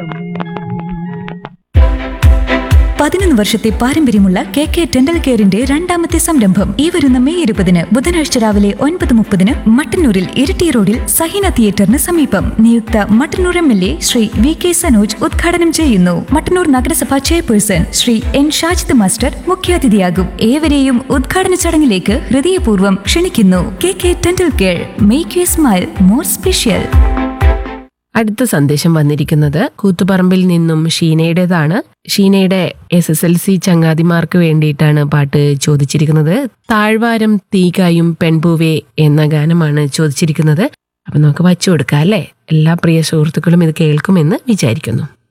പതിനൊന്ന് വർഷത്തെ പാരമ്പര്യമുള്ള കെ കെ ഡെന്റൽ കെയറിന്റെ രണ്ടാമത്തെ സംരംഭം ഈ വരുന്ന മെയ് ഇരുപതിന് ബുധനാഴ്ച രാവിലെ ഒൻപത് മുപ്പതിന് മട്ടന്നൂരിൽ ഇരിട്ടി റോഡിൽ സഹീന തിയേറ്ററിന് സമീപം നിയുക്ത Mattannur M L A Shri V K Sanoj ഉദ്ഘാടനം ചെയ്യുന്നു മട്ടന്നൂർ നഗരസഭ chairperson Shri N Shajid master മുഖ്യാതിഥിയാകും ഏവരെയും ഉദ്ഘാടന ചടങ്ങിലേക്ക് ഹൃദയപൂർവ്വം ക്ഷണിക്കുന്നു K K dental care make you smile more special അടുത്ത സന്ദേശം വന്നിരിക്കുന്നത് കൂത്തുപറമ്പിൽ നിന്നും ഷീനയുടേതാണ് ഷീനയുടെ എസ് എസ് എൽ സി ചങ്ങാതിമാർക്ക് വേണ്ടിയിട്ടാണ് പാട്ട് ചോദിച്ചിരിക്കുന്നത് താഴ്വാരം തീകായും പെൺപൂവേ എന്ന ഗാനമാണ് ചോദിച്ചിരിക്കുന്നത് അപ്പൊ നമുക്ക് വച്ചു കൊടുക്കാം അല്ലേ എല്ലാ പ്രിയ സുഹൃത്തുക്കളും ഇത് കേൾക്കുമെന്ന് വിചാരിക്കുന്നു